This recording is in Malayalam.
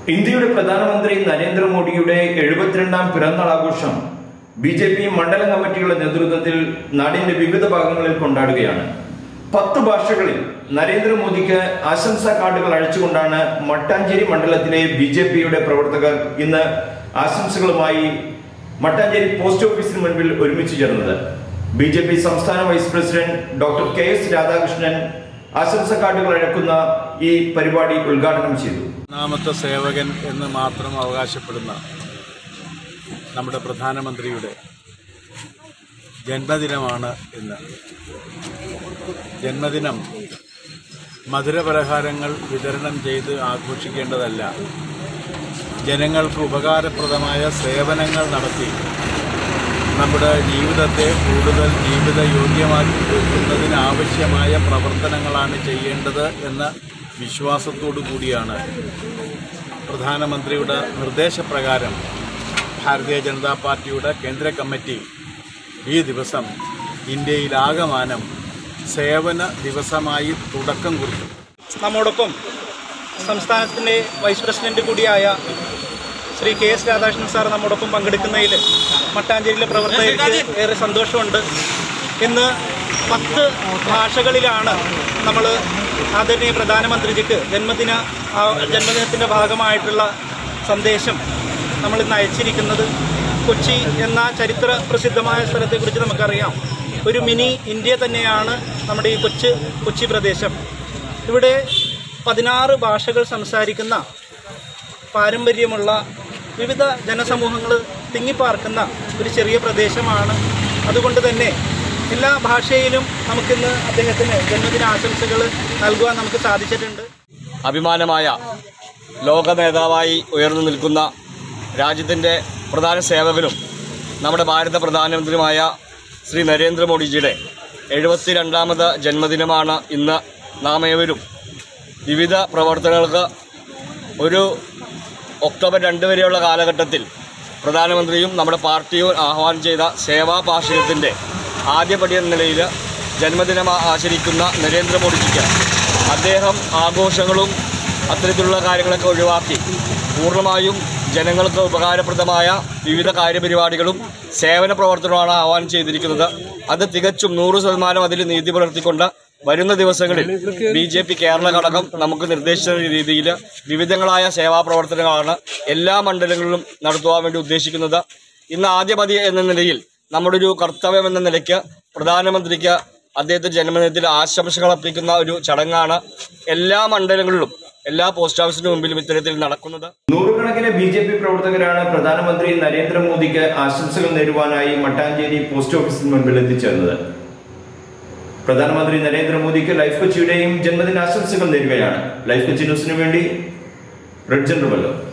ഇന്ത്യയുടെ പ്രധാനമന്ത്രി നരേന്ദ്രമോദിയുടെ എഴുപത്തിരണ്ടാം പിറന്നാൾ ആഘോഷം ബി ജെ പി മണ്ഡലം കമ്മിറ്റികളുടെ നേതൃത്വത്തിൽ നാടിന്റെ വിവിധ ഭാഗങ്ങളിൽ കൊണ്ടാടുകയാണ് പത്ത് ഭാഷകളിൽ നരേന്ദ്രമോദിക്ക് ആശംസാ കാർഡുകൾ അയച്ചുകൊണ്ടാണ് മട്ടാഞ്ചേരി മണ്ഡലത്തിലെ ബി ജെ പിയുടെ പ്രവർത്തകർ ഇന്ന് ആശംസകളുമായി മട്ടാഞ്ചേരി പോസ്റ്റ് ഓഫീസിന് മുൻപിൽ ഒരുമിച്ച് ചേർന്നത് ബി ജെ പി സംസ്ഥാന vice president doctor K S Radhakrishnan ആശംസാ കാർഡുകൾ അഴക്കുന്ന ഈ പരിപാടി ഉദ്ഘാടനം ചെയ്തു ഒന്നാമത്തെ സേവകൻ എന്ന് മാത്രം അവകാശപ്പെടുന്ന നമ്മുടെ പ്രധാനമന്ത്രിയുടെ ജന്മദിനമാണ് ഇന്ന് ജന്മദിനം മധുരപലഹാരങ്ങൾ വിതരണം ചെയ്ത് ആഘോഷിക്കേണ്ടതല്ല ജനങ്ങൾക്ക് ഉപകാരപ്രദമായ സേവനങ്ങൾ നടത്തി നമ്മുടെ ജീവിതത്തെ കൂടുതൽ ജീവിത യോഗ്യമാക്കി തീർക്കുന്നതിന് ആവശ്യമായ പ്രവർത്തനങ്ങളാണ് ചെയ്യേണ്ടത് എന്ന വിശ്വാസത്തോടു കൂടിയാണ് പ്രധാനമന്ത്രിയുടെ നിർദ്ദേശപ്രകാരം ഭാരതീയ ജനതാ പാർട്ടിയുടെ കേന്ദ്ര കമ്മിറ്റി ഈ ദിവസം ഇന്ത്യയിലാകമാനം സേവന ദിവസമായി തുടക്കം കുറിച്ചു നമ്മോടൊപ്പം സംസ്ഥാനത്തിൻ്റെ വൈസ് പ്രസിഡന്റ് കൂടിയായ Shri K S Radhakrishnan sir നമ്മോടൊപ്പം പങ്കെടുക്കുന്നതിൽ മട്ടാഞ്ചേരിയിലെ പ്രവർത്തകർക്ക് ഏറെ സന്തോഷമുണ്ട് ഇന്ന് പത്ത് ഭാഷകളിലാണ് നമ്മൾ ആദരണീയ പ്രധാനമന്ത്രിജിക്ക് ജന്മദിന ആ ജന്മദിനത്തിൻ്റെ ഭാഗമായിട്ടുള്ള സന്ദേശം നമ്മൾ ഇന്ന് അയച്ചിരിക്കുന്നത് കൊച്ചി എന്ന ചരിത്ര പ്രസിദ്ധമായ സ്ഥലത്തെക്കുറിച്ച് നമുക്കറിയാം ഒരു മിനി ഇന്ത്യ തന്നെയാണ് നമ്മുടെ ഈ കൊച്ചു കൊച്ചി പ്രദേശം ഇവിടെ പതിനാറ് ഭാഷകൾ സംസാരിക്കുന്ന പാരമ്പര്യമുള്ള വിവിധ ജനസമൂഹങ്ങൾ തിങ്ങിപ്പാർക്കുന്ന ഒരു ചെറിയ പ്രദേശമാണ് അതുകൊണ്ട് തന്നെ എല്ലാ ഭാഷയിലും നമുക്കിന്ന് അദ്ദേഹത്തിന് ജന്മദിന ആശംസകൾ നൽകുവാൻ നമുക്ക് സാധിച്ചിട്ടുണ്ട് അഭിമാനമായ ലോക നേതാവായി ഉയർന്നു നിൽക്കുന്ന രാജ്യത്തിൻ്റെ പ്രധാന സേവകനും നമ്മുടെ ഭാരത പ്രധാനമന്ത്രിയുമായ ശ്രീ നരേന്ദ്രമോദിജിയുടെ എഴുപത്തിരണ്ടാമത് ജന്മദിനമാണ് ഇന്ന് നാം ഏവരും വിവിധ പ്രവർത്തനങ്ങൾക്ക് ഒരു ഒക്ടോബർ രണ്ട് വരെയുള്ള കാലഘട്ടത്തിൽ പ്രധാനമന്ത്രിയും നമ്മുടെ പാർട്ടിയും ആഹ്വാനം ചെയ്ത സേവാ പാർശ്വത്തിൻ്റെ ആദ്യപടി എന്ന നിലയിൽ ജന്മദിനം ആചരിക്കുന്ന നരേന്ദ്രമോദിജിക്ക് അദ്ദേഹം ആഘോഷങ്ങളും അത്തരത്തിലുള്ള കാര്യങ്ങളൊക്കെ ഒഴിവാക്കി പൂർണ്ണമായും ജനങ്ങൾക്ക് ഉപകാരപ്രദമായ വിവിധ കാര്യപരിപാടികളും സേവന പ്രവർത്തനമാണ് ആഹ്വാനം ചെയ്തിരിക്കുന്നത് അത് തികച്ചും നൂറ് ശതമാനം അതിൽ നീതി പുലർത്തിക്കൊണ്ട് വരുന്ന ദിവസങ്ങളിൽ ബി ജെ പി കേരള ഘടകം നമുക്ക് നിർദ്ദേശിച്ച രീതിയിൽ വിവിധങ്ങളായ സേവാ പ്രവർത്തനങ്ങളാണ് എല്ലാ മണ്ഡലങ്ങളിലും നടത്തുവാൻ വേണ്ടി ഉദ്ദേശിക്കുന്നത് ഇന്ന് ആദ്യമതി എന്ന നിലയിൽ നമ്മുടെ ഒരു കർത്തവ്യം എന്ന നിലയ്ക്ക് പ്രധാനമന്ത്രിക്ക് അദ്ദേഹത്തിന്റെ ജന്മദിനത്തിൽ ആശംസകൾ അർപ്പിക്കുന്ന ഒരു ചടങ്ങാണ് എല്ലാ മണ്ഡലങ്ങളിലും എല്ലാ പോസ്റ്റ് ഓഫീസിന് മുമ്പിലും ഇത്തരത്തിൽ നടക്കുന്നത് നൂറുകണക്കിന് ബി ജെ പി പ്രവർത്തകരാണ് പ്രധാനമന്ത്രി നരേന്ദ്രമോദിക്ക് ആശംസകൾ നേരുവാനായി മട്ടാഞ്ചേരി പോസ്റ്റ് ഓഫീസിന് മുൻപിൽ എത്തിച്ചേർന്നത് പ്രധാനമന്ത്രി നരേന്ദ്രമോദിക്ക് ലൈഫ് കൊച്ചിയുടെയും ജന്മദിന ആശംസകൾ നേരുകയാണ് ലൈഫ് കൊച്ചി ന്യൂസിനു വേണ്ടി റെഡ് ജനറുമല്ലോ